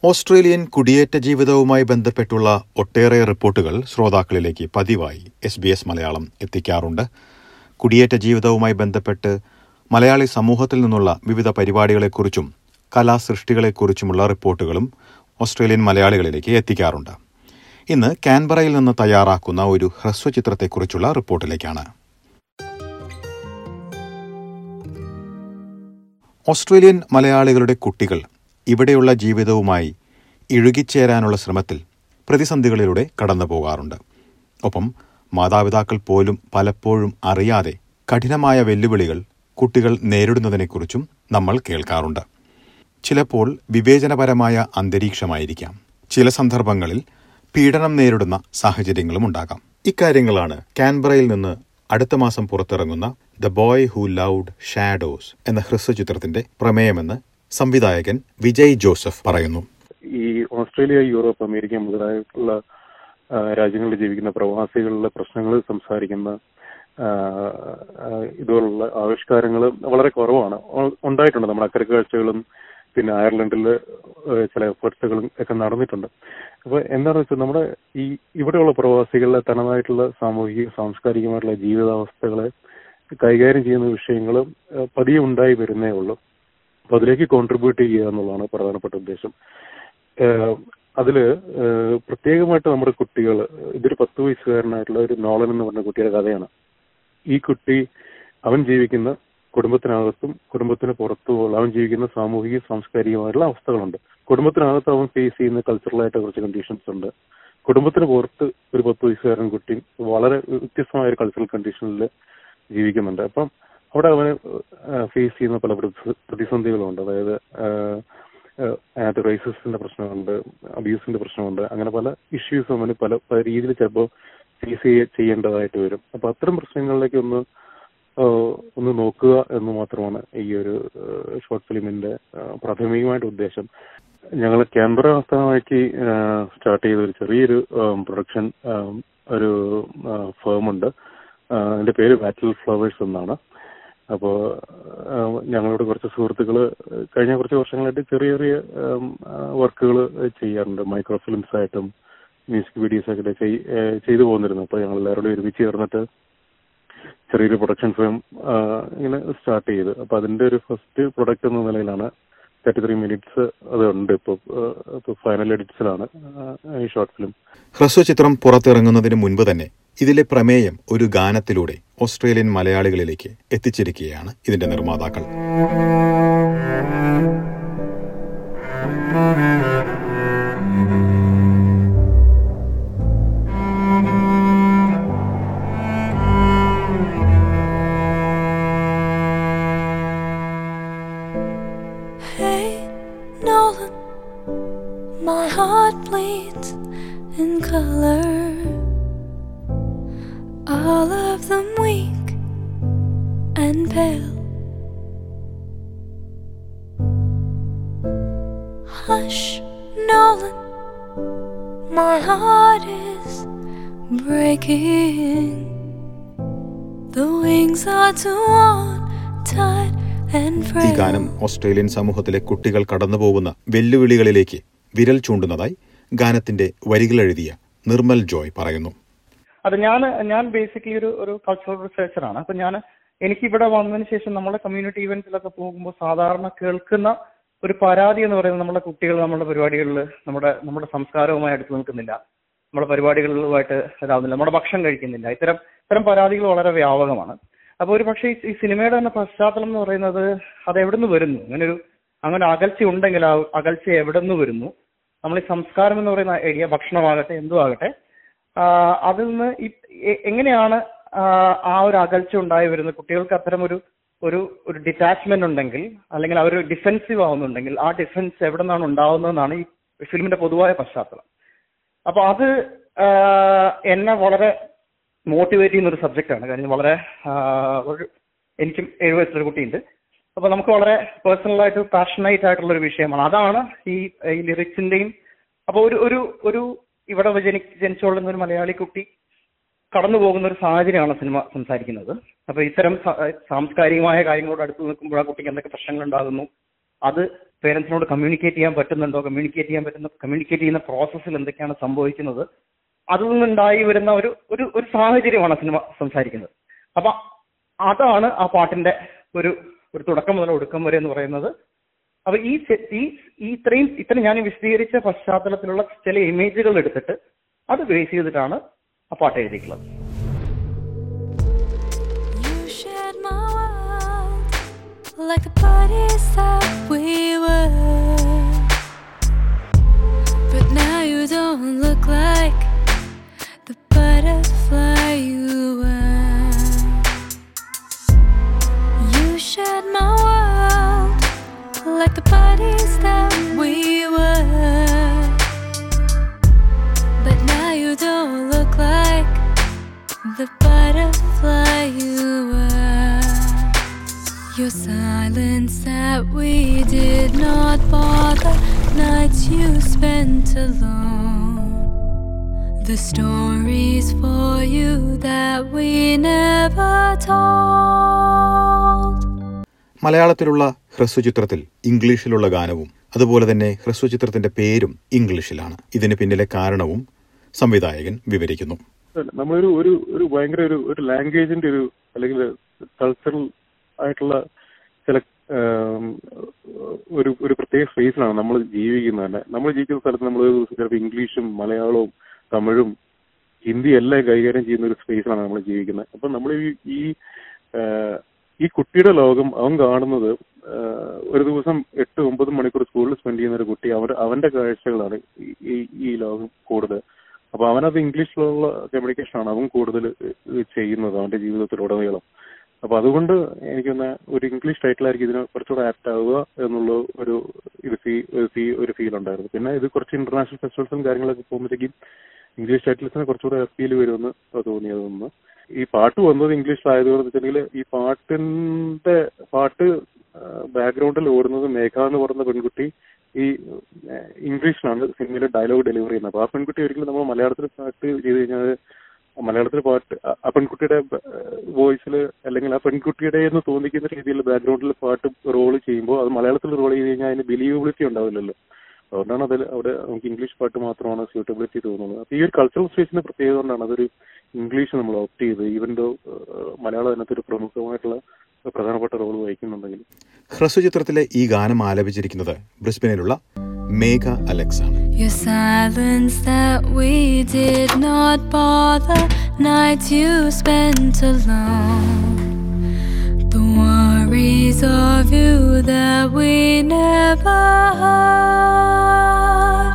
Australian കുടിയേറ്റ ജീവിതവുമായി ബന്ധപ്പെട്ടുള്ള ഒട്ടേറെ റിപ്പോർട്ടുകൾ ശ്രോതാക്കളിലേക്ക് പതിവായി എസ് ബി എസ് മലയാളം എത്തിക്കാറുണ്ട് കുടിയേറ്റ ജീവിതവുമായി ബന്ധപ്പെട്ട് മലയാളി സമൂഹത്തിൽ നിന്നുള്ള വിവിധ പരിപാടികളെക്കുറിച്ചും കലാസൃഷ്ടികളെക്കുറിച്ചുമുള്ള റിപ്പോർട്ടുകളും ഓസ്ട്രേലിയൻ മലയാളികളിലേക്ക് എത്തിക്കാറുണ്ട് ഇന്ന് കാൻബറയിൽ നിന്ന് തയ്യാറാക്കുന്ന ഒരു ഹ്രസ്വചിത്രത്തെക്കുറിച്ചുള്ള റിപ്പോർട്ടിലേക്കാണ് ഓസ്ട്രേലിയൻ മലയാളികളുടെ കുട്ടികൾ ഇവിടെയുള്ള ജീവിതവുമായി ഇഴുകിച്ചേരാനുള്ള ശ്രമത്തിൽ പ്രതിസന്ധികളിലൂടെ കടന്നു പോകാറുണ്ട് ഒപ്പം മാതാപിതാക്കൾ പോലും പലപ്പോഴും അറിയാതെ കഠിനമായ വെല്ലുവിളികൾ കുട്ടികൾ നേരിടുന്നതിനെക്കുറിച്ചും നമ്മൾ കേൾക്കാറുണ്ട് ചിലപ്പോൾ വിവേചനപരമായ അന്തരീക്ഷമായിരിക്കാം ചില സന്ദർഭങ്ങളിൽ പീഡനം നേരിടുന്ന സാഹചര്യങ്ങളും ഉണ്ടാകാം ഇക്കാര്യങ്ങളാണ് കാൻബറയിൽ നിന്ന് അടുത്ത മാസം പുറത്തിറങ്ങുന്ന the boy who loved shadows എന്ന ഹ്രസ്വചിത്രത്തിന്റെ പ്രമേയമെന്ന് സംവിധായകൻ വിജയ് ജോസഫ് പറയുന്നു ഈ ഓസ്ട്രേലിയ യൂറോപ്പ് അമേരിക്ക മുതലായിട്ടുള്ള ആ, രാജ്യങ്ങളിൽ ജീവിക്കുന്ന പ്രവാസികളുടെ പ്രശ്നങ്ങൾ സംസാരിക്കുന്ന ആ, ആ, ഇതുപോലുള്ള ആവിഷ്കാരങ്ങൾ വളരെ കുറവാണ് ഉ- ഉണ്ടായിട്ടുണ്ട് നമ്മുടെ അക്കരെ കാഴ്ചകളും പിന്നെ അയർലൻഡിൽ ചില എഫേർട്സുകളും ഒക്കെ നടന്നിട്ടുണ്ട് അപ്പൊ എന്താണെന്ന് വെച്ചാൽ നമ്മുടെ ഈ ഇവിടെയുള്ള പ്രവാസികളുടെ തനതായിട്ടുള്ള സാമൂഹിക സാംസ്കാരികമായിട്ടുള്ള ജീവിതാവസ്ഥകളെ കൈകാര്യം ചെയ്യുന്ന വിഷയങ്ങൾ പതിയെ ഉണ്ടായി വരുന്നേ ഉള്ളൂ അപ്പൊ അതിലേക്ക് കോൺട്രിബ്യൂട്ട് ചെയ്യുക എന്നുള്ളതാണ് പ്രധാനപ്പെട്ട ഉദ്ദേശം ഏഹ് അതില് ഏഹ് പ്രത്യേകമായിട്ട് നമ്മുടെ കുട്ടികൾ ഇതൊരു പത്ത് വയസ്സുകാരനായിട്ടുള്ള ഒരു നോളൻ എന്ന് പറഞ്ഞ കുട്ടിയുടെ കഥയാണ് ഈ കുട്ടി അവൻ ജീവിക്കുന്ന കുടുംബത്തിനകത്തും കുടുംബത്തിന് പുറത്തുമുള്ള അവൻ ജീവിക്കുന്ന സാമൂഹിക സാംസ്കാരികമായിട്ടുള്ള അവസ്ഥകളുണ്ട് കുടുംബത്തിനകത്ത് അവൻ ഫേസ് ചെയ്യുന്ന കൾച്ചറലായിട്ട് കുറച്ച് കണ്ടീഷൻസ് ഉണ്ട് കുടുംബത്തിന് പുറത്ത് ഒരു പത്ത് വയസ്സുകാരൻ കുട്ടി വളരെ വ്യത്യസ്തമായ ഒരു കൾച്ചറൽ കണ്ടീഷനിൽ ജീവിക്കുന്നുണ്ട് അപ്പം അവിടെ അവന് ഫേസ് ചെയ്യുന്ന പല പ്രതി- പ്രതിസന്ധികളുണ്ട് അതായത് ആഹ് ആഹ് അതിനകത്ത് റേസിസ്റ്റിന്റെ പ്രശ്നമുണ്ട് അബ്യൂസിന്റെ പ്രശ്നമുണ്ട് അങ്ങനെ പല ഇഷ്യൂസ് അവന് പല പല രീതിയിൽ ചിലപ്പോൾ ഫേസ് ചെയ്യേണ്ടതായിട്ട് വരും അപ്പൊ അത്തരം പ്രശ്നങ്ങളിലേക്ക് ഒന്ന് ആഹ് ഒന്ന് നോക്കുക എന്ന് മാത്രമാണ് ഈ ഒരു ഷോർട്ട് ഫിലിമിന്റെ ആഹ് പ്രാഥമികമായിട്ട് ഉദ്ദേശം ഞങ്ങൾ ക്യാൻബറ ആസ്ഥാനമാക്കി സ്റ്റാർട്ട് ചെയ്ത ഒരു ചെറിയൊരു പ്രൊഡക്ഷൻ ഒരു ഫേം ഉണ്ട് ആഹ് അതിന്റെ പേര് ബാറ്റിൽ ഫ്ലവേഴ്സ് എന്നാണ് അപ്പോൾ ഞങ്ങളോട് കുറച്ച് സുഹൃത്തുക്കൾ കഴിഞ്ഞ കുറച്ച് വർഷങ്ങളായിട്ട് ചെറിയ ചെറിയ വർക്കുകൾ ചെയ്യാറുണ്ട് മൈക്രോ ഫിലിംസ് ആയിട്ടും മ്യൂസിക് വീഡിയോസ് ഒക്കെ ചെയ്- ഏഹ് ചെയ്തു പോകുന്നിരുന്നു അപ്പോൾ ഞങ്ങൾ എല്ലാവരോടും ഒരുമിച്ച് ചേർന്നിട്ട് ചെറിയൊരു പ്രൊഡക്ഷൻ ഫേം ഇങ്ങനെ സ്റ്റാർട്ട് ചെയ്ത് അപ്പോൾ അതിന്റെ ഒരു ഫസ്റ്റ് പ്രൊഡക്റ്റ് എന്ന നിലയിലാണ് തേർട്ടി ത്രീ മിനിറ്റ്സ് അത് ഉണ്ട് ഇപ്പോൾ ഇപ്പോൾ ഫൈനൽ എഡിറ്റ്സിലാണ് ഈ ഷോർട്ട് ഫിലിം ഹ്രസ്വചിത്രം പുറത്തിറങ്ങുന്നതിന് മുൻപ് തന്നെ ഇതിലെ പ്രമേയം ഒരു ഗാനത്തിലൂടെ ഓസ്ട്രേലിയൻ മലയാളികളിലേക്ക് എത്തിച്ചിരിക്കുകയാണ് ഇതിന്റെ നിർമ്മാതാക്കൾ Hey, Nolan, my heart bleeds in color. All of them weak and pale. Hush, Nolan, my heart is breaking. The wings are too worn, tight, and ഈ frail. ഗാനം ഓസ്ട്രേലിയൻ സമൂഹത്തിലെ കുട്ടികൾ കടന്നുപോകുന്ന വെല്ലുവിളികളിലേക്ക് വിരൽ ചൂണ്ടുന്നതായി ഗാനത്തിന്റെ വരികളെഴുതിയ നിർമ്മൽ ജോയ് പറയുന്നു അത് ഞാൻ ഞാൻ ബേസിക്കലി ഒരു ഒരു കൾച്ചറൽ റിസർച്ചറാണ് അപ്പൊ ഞാൻ എനിക്ക് ഇവിടെ വന്നതിന് ശേഷം നമ്മുടെ കമ്മ്യൂണിറ്റി ഇവന്റ്സിലൊക്കെ പോകുമ്പോൾ സാധാരണ കേൾക്കുന്ന ഒരു പരാതി എന്ന് പറയുന്നത് നമ്മുടെ കുട്ടികൾ നമ്മുടെ പരിപാടികളിൽ നമ്മുടെ നമ്മുടെ സംസ്കാരവുമായി അടുത്ത് നിൽക്കുന്നില്ല നമ്മുടെ പരിപാടികളുമായിട്ട് ഇതാവുന്നില്ല നമ്മുടെ ഭക്ഷണം കഴിക്കുന്നില്ല ഇത്തരം ഇത്തരം പരാതികൾ വളരെ വ്യാപകമാണ് അപ്പൊ ഒരു പക്ഷേ ഈ സിനിമയുടെ തന്നെ പശ്ചാത്തലം എന്ന് പറയുന്നത് അത് എവിടെ നിന്ന് വരുന്നു അങ്ങനെ ഒരു അങ്ങനെ അകൽച്ച ഉണ്ടെങ്കിൽ ആ അകൽച്ച എവിടെ നിന്ന് വരുന്നു നമ്മൾ ഈ സംസ്കാരം എന്ന് പറയുന്ന ഏരിയ ഭക്ഷണമാകട്ടെ എന്തും ആകട്ടെ ആഹ് അതിൽ നിന്ന് ഈ- എ- എങ്ങനെയാണ് ആഹ് ആ ഒരു അകൽച്ച ഉണ്ടായി വരുന്നത് കുട്ടികൾക്ക് അത്തരം ഒരു ഒരു ഒരു ഡിറ്റാച്ച്മെന്റ് ഉണ്ടെങ്കിൽ അല്ലെങ്കിൽ അവർ ഡിഫെൻസീവ് ആവുന്നുണ്ടെങ്കിൽ ആ ഡിഫൻസ് എവിടെ നിന്നാണ് ഉണ്ടാവുന്നതെന്നാണ് ഈ ഫിലിമിന്റെ പൊതുവായ പശ്ചാത്തലം അപ്പൊ അത് ആഹ് എന്നെ വളരെ മോട്ടിവേറ്റ് ചെയ്യുന്ന ഒരു സബ്ജക്റ്റാണ് കാര്യം വളരെ ആഹ് ഒരു എനിക്കും ഏഴു വയസ്സുള്ള കുട്ടിയുണ്ട് അപ്പൊ നമുക്ക് വളരെ പേഴ്സണലായിട്ട് പാഷനേറ്റ് ആയിട്ടുള്ള ഒരു വിഷയമാണ് അതാണ് ഈ ഈ ലിറിക്സിന്റെയും അപ്പൊ ഒരു ഒരു ഒരു ഇവിടെ ജനി ജനിച്ചുകൊള്ളുന്ന ഒരു മലയാളി കുട്ടി കടന്നു പോകുന്ന ഒരു സാഹചര്യമാണ് സിനിമ സംസാരിക്കുന്നത് അപ്പൊ ഇത്തരം സ- സാംസ്കാരികമായ കാര്യങ്ങളോട് അടുത്ത് നിൽക്കുമ്പോൾ ആ കുട്ടിക്ക് എന്തൊക്കെ പ്രശ്നങ്ങൾ ഉണ്ടാകുന്നു അത് പേരൻസിനോട് കമ്മ്യൂണിക്കേറ്റ് ചെയ്യാൻ പറ്റുന്നുണ്ടോ കമ്മ്യൂണിക്കേറ്റ് ചെയ്യാൻ പറ്റുന്ന കമ്മ്യൂണിക്കേറ്റ് ചെയ്യുന്ന പ്രോസസ്സിൽ എന്തൊക്കെയാണ് സംഭവിക്കുന്നത് അതിൽ നിന്നുണ്ടായി വരുന്ന ഒരു ഒരു ഒരു സാഹചര്യമാണ് സിനിമ സംസാരിക്കുന്നത് അപ്പൊ അതാണ് ആ പാട്ടിന്റെ ഒരു ഒരു തുടക്കം മുതൽ ഒടുക്കം വരെ എന്ന് പറയുന്നത് അപ്പൊ ഈ സെ- ഈ ഈ ഇത്രയും ഇത്രയും ഞാൻ വിശദീകരിച്ച പശ്ചാത്തലത്തിലുള്ള ചില ഇമേജുകൾ എടുത്തിട്ട് അത് ബേസ് ചെയ്തിട്ടാണ് ആ പാട്ട് എഴുതിയിട്ടുള്ളത് You shared my world like the bodies that we were. But now you don't look like the butterfly you were. You shared my world like the bodies that we were. But now you don't look like the butterfly you were. Your silence that we did not bother, nights you spent alone. The stories for you that we never told. മലയാളത്തിലുള്ള ഹ്രസ്വചിത്രത്തിൽ ഇംഗ്ലീഷിലുള്ള ഗാനവും അതുപോലെ തന്നെ ഹ്രസ്വചിത്രത്തിന്റെ പേരും ഇംഗ്ലീഷിലാണ് ഇതിന് പിന്നിലെ കാരണവും സംവിധായകൻ വിവരിക്കുന്നു അല്ല, നമ്മളൊരു ഒരു ഒരു ഭയങ്കര ഒരു ഒരു ലാംഗ്വേജിന്റെ ഒരു അല്ലെങ്കിൽ കൾച്ചറൽ ആയിട്ടുള്ള ചില ആം, ഒരു ഒരു പ്രത്യേക സ്പേസിലാണ് നമ്മൾ ജീവിക്കുന്നത് തന്നെ നമ്മൾ ജീവിക്കുന്ന സ്ഥലത്ത് നമ്മൾ ചിലപ്പോൾ ഇംഗ്ലീഷും മലയാളവും തമിഴും ഹിന്ദി എല്ലാം കൈകാര്യം ചെയ്യുന്ന ഒരു സ്പേസിലാണ് നമ്മൾ ജീവിക്കുന്നത് അപ്പൊ നമ്മൾ ഈ ഈ ആ, ഈ കുട്ടിയുടെ ലോകം അവൻ കാണുന്നത് ആ, ഒരു ദിവസം എട്ട് ഒമ്പത് മണിക്കൂർ സ്കൂളിൽ സ്പെൻഡ് ചെയ്യുന്ന ഒരു കുട്ടി അവർ അവന്റെ കാഴ്ചകളാണ് ഈ- ഈ ഈ ലോകം കൂടുതൽ അപ്പൊ അവനത് ഇംഗ്ലീഷിലുള്ള കമ്മ്യൂണിക്കേഷൻ ആണ് അവൻ കൂടുതൽ ചെയ്യുന്നത് അവന്റെ ജീവിതത്തിലുടനീളം അപ്പൊ അതുകൊണ്ട് എനിക്കൊന്ന് ഒരു ഇംഗ്ലീഷ് ടൈറ്റിലായിരിക്കും ഇതിന് കുറച്ചുകൂടെ ആപ്റ്റ് ആവുക എന്നുള്ള ഒരു ഇത് ഫീ ഒരു ഫീ ഒരു ഫീൽ ഉണ്ടായിരുന്നു പിന്നെ ഇത് കുറച്ച് ഇന്റർനാഷണൽ ഫെസ്റ്റിവൽസും കാര്യങ്ങളൊക്കെ പോകുമ്പോഴത്തേക്കും ഇംഗ്ലീഷ് ടൈറ്റിൽസിന് കുറച്ചുകൂടെ അപ്പീൽ വരുമെന്ന് തോന്നിയതൊന്ന് ഈ പാട്ട് വന്നത് ഇംഗ്ലീഷിലായതുകൊണ്ട് വെച്ചിട്ടുണ്ടെങ്കിൽ ഈ പാട്ടിന്റെ പാട്ട് ബാക്ക്ഗ്രൗണ്ടിൽ ഓടുന്നത് മേഘ എന്ന് പറയുന്ന പെൺകുട്ടി ഈ ഏഹ്, ഇംഗ്ലീഷിലാണ് സിനിമയിലെ ഡയലോഗ് ഡെലിവറി ചെയ്യുന്നത് അപ്പൊ ആ പെൺകുട്ടി ഒരിക്കലും നമ്മൾ മലയാളത്തിൽ പാട്ട് ചെയ്ത് കഴിഞ്ഞാൽ മലയാളത്തിൽ പാട്ട് ആ- ആ പെൺകുട്ടിയുടെ വോയിസിൽ അല്ലെങ്കിൽ ആ പെൺകുട്ടിയുടെ എന്ന് തോന്നിക്കുന്ന രീതിയിൽ ബാക്ക്ഗ്രൗണ്ടിൽ പാട്ട് റോൾ ചെയ്യുമ്പോൾ അത് മലയാളത്തിൽ റോൾ ചെയ്ത് കഴിഞ്ഞാൽ അതിന് ബിലീവബിലിറ്റി ഉണ്ടാവില്ലല്ലോ അതുകൊണ്ടാണ് അതിൽ അവിടെ നമുക്ക് ഇംഗ്ലീഷ് പാട്ട് മാത്രമാണ് സ്യൂട്ടബിലിറ്റി തോന്നുന്നത് അപ്പൊ ഈ ഒരു കൾച്ചറൽ സ്പേസിന്റെ പ്രത്യേകത കൊണ്ടാണ് അതൊരു ഇംഗ്ലീഷ് നമ്മൾ ഓപ്റ്റ് ചെയ്ത് ഈവൻ ദോ മലയാളം അതിനകത്ത് ഒരു പ്രമുഖമായിട്ടുള്ള ഒരു പ്രധാനപ്പെട്ട റോൾ വഹിക്കുന്നുണ്ടെങ്കിൽ ഹ്രസ്വചിത്രത്തിലെ ഈ ഗാനം ആലപിച്ചിരിക്കുന്നത് ബ്രിസ്ബനിലുള്ള മേഘ അലക്സ് ആണ് Your silence that we did not bother, nights you spent alone. The worries of you that we never heard.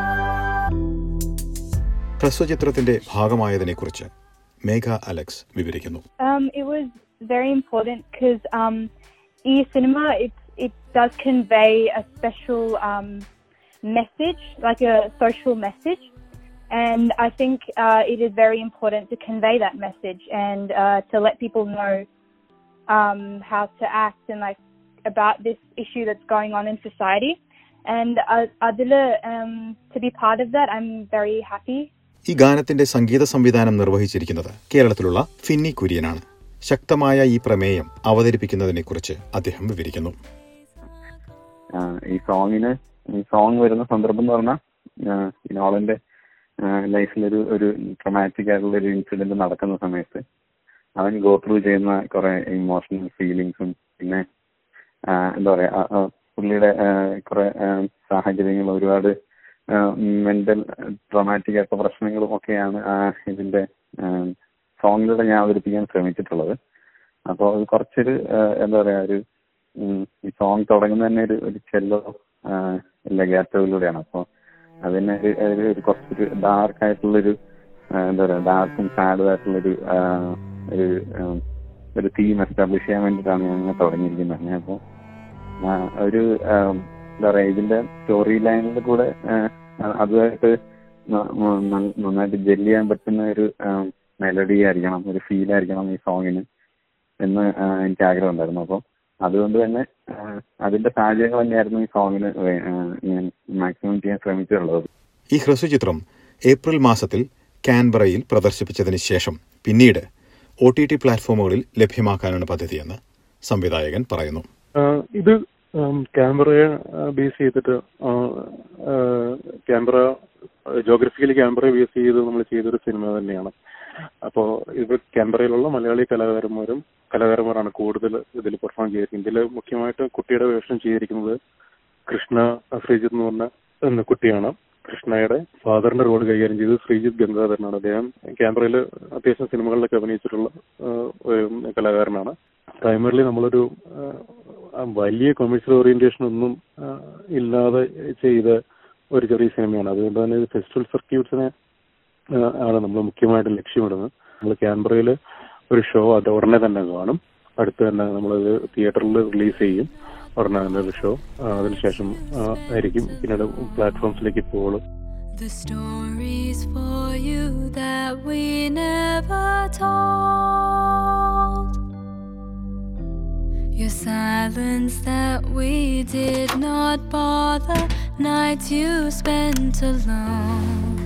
ഹ്രസ്വചിത്രത്തിന്റെ ഭാഗമായതിനെക്കുറിച്ച് മേഘ അലക്സ് വിവരിക്കുന്നു Um, it was very important because um, e-cinema it it does convey a special um, message, like a social message, and I think uh, it is very important to convey that message and uh, to let people know um, how to act and like about this issue that's going on in society. And uh, Adila, um, to be part of that, I'm very happy ഈ ഗാനത്തിന്റെ സംഗീത സംവിധാനം നിർവഹിച്ചിരിക്കുന്നത് കേരളത്തിലുള്ള ഫിന്നി കുര്യനാണ് ശക്തമായ ഈ പ്രമേയം അവതരിപ്പിക്കുന്നതിനെക്കുറിച്ച് അദ്ദേഹം വിവരിക്കുന്നു ആ, ഈ സോങ്ങിന് ഈ സോങ് വരുന്ന സന്ദർഭം എന്ന് പറഞ്ഞാൽ ഈ നോളന്റെ ലൈഫിലൊരു ഒരു ട്രമാറ്റിക് ആയിട്ടുള്ള ഒരു ഇൻസിഡന്റ് നടക്കുന്ന സമയത്ത് അവൻ ഗോ ത്രൂ ചെയ്യുന്ന കുറെ ഇമോഷണൽ ഫീലിങ്സും പിന്നെ ആ, എന്താ പറയാ ആ, ആ, പുള്ളിയുടെ ആ, കുറെ ആ, സാഹചര്യങ്ങൾ ഒരുപാട് മെന്റൽ ട്രോമാറ്റിക് ആയിട്ടുള്ള പ്രശ്നങ്ങളും ഒക്കെയാണ് ആ, ഇതിന്റെ സോങ്ങിലൂടെ ഞാൻ അവതരിപ്പിക്കാൻ ശ്രമിച്ചിട്ടുള്ളത് അപ്പോൾ അത് കുറച്ചൊരു ആ, എന്താ പറയാ ഒരു ഉം, ഈ സോങ് തുടങ്ങുന്ന തന്നെ ഒരു ഒരു ചെല്ലോ ലഗാറ്റോയിലൂടെയാണ് അപ്പോൾ അതിന് ഒരു ഒരു- ഒരു കുറച്ചൊരു ഡാർക്ക് ആയിട്ടുള്ളൊരു ആ, എന്താ പറയാ ഡാർക്കും സാഡും ആയിട്ടുള്ളൊരു ആ, ഒരു ആ, ഒരു തീം എസ്റ്റാബ്ലിഷ് ചെയ്യാൻ വേണ്ടിയിട്ടാണ് ഞാൻ ഇങ്ങനെ തുടങ്ങിയിരിക്കുന്നത് അങ്ങനെ അപ്പോൾ ഒരു ആ, എന്താ പറയാ ഇതിന്റെ സ്റ്റോറി ലൈനിന്റെ കൂടെ ആ, അതുമായിട്ട് ന- ന- നന്നായിട്ട് ജെല്ല് ചെയ്യാൻ പറ്റുന്ന ഒരു മെലഡി ആയിരിക്കണം ഒരു ഫീൽ ആയിരിക്കണം ഈ സോങ്ങിന് എന്ന് ആ, എനിക്ക് ആഗ്രഹം ഉണ്ടായിരുന്നു അപ്പോൾ അതുകൊണ്ട് തന്നെ ആ, അതിന്റെ സാഹചര്യങ്ങൾ തന്നെയായിരുന്നു ഈ സോങ്ങിന് വേ- ആ, ഞാൻ മാക്സിമം ചെയ്യാൻ ശ്രമിച്ചിട്ടുള്ളത് ഈ ഹ്രസ്വചിത്രം ഏപ്രിൽ മാസത്തിൽ കാൻബറയിൽ പ്രദർശിപ്പിച്ചതിന് ശേഷം പിന്നീട് ഒ ടി ടി പ്ലാറ്റ്ഫോമുകളിൽ ലഭ്യമാക്കാനാണ് പദ്ധതിയെന്ന് സംവിധായകൻ പറയുന്നു ആഹ് ഇത് ക്യാമറയെ ബേസ് ചെയ്തിട്ട് ക്യാമറ ജോഗ്രഫിക്കലി ക്യാമറയെ ബേസ് ചെയ്ത് നമ്മൾ ചെയ്തൊരു സിനിമ തന്നെയാണ് അപ്പോൾ ഇത് ക്യാമറയിലുള്ള മലയാളി കലാകാരന്മാരും കലാകാരന്മാരാണ് കൂടുതൽ ഇതിൽ പെർഫോം ചെയ്തിരിക്കുന്നത് ഇതിൽ മുഖ്യമായിട്ട് കുട്ടിയുടെ വേഷം ചെയ്തിരിക്കുന്നത് കൃഷ്ണ ശ്രീജിത്ത് എന്ന് പറഞ്ഞ എന്ന കുട്ടിയാണ് കൃഷ്ണയുടെ ഫാദറിന്റെ റോൾ കൈകാര്യം ചെയ്ത് ശ്രീജിത്ത് ഗംഗാധരനാണ് അദ്ദേഹം ക്യാമറയിൽ അത്യാവശ്യം സിനിമകളിലൊക്കെ അഭിനയിച്ചിട്ടുള്ള ആ, ഒരു കലാകാരനാണ് പ്രൈമറിലി നമ്മളൊരു ആ, വലിയ കൊമേഴ്ഷ്യൽ ഓറിയന്റേഷൻ ഒന്നും ആ, ഇല്ലാതെ ചെയ്ത ഒരു ചെറിയ സിനിമയാണ് അതുകൊണ്ട് തന്നെ ഫെസ്റ്റിവൽ സർക്യൂട്ട്സിനെ ആണ് നമ്മൾ മുഖ്യമായിട്ട് ലക്ഷ്യമിടുന്നത് നമ്മൾ ക്യാൻബറയിൽ ഒരു ഷോ അത് ഉടനെ തന്നെ കാണും അടുത്ത് തന്നെ നമ്മളത് തിയേറ്ററിൽ റിലീസ് ചെയ്യും ഉടനെ തന്നെ ഒരു ഷോ അതിനുശേഷം ആ, ആയിരിക്കും പിന്നീട് പ്ലാറ്റ്ഫോംസിലേക്ക് പോകുള്ളൂ The stories for you that we never told. Your silence that we did not bother. Nights you spent alone.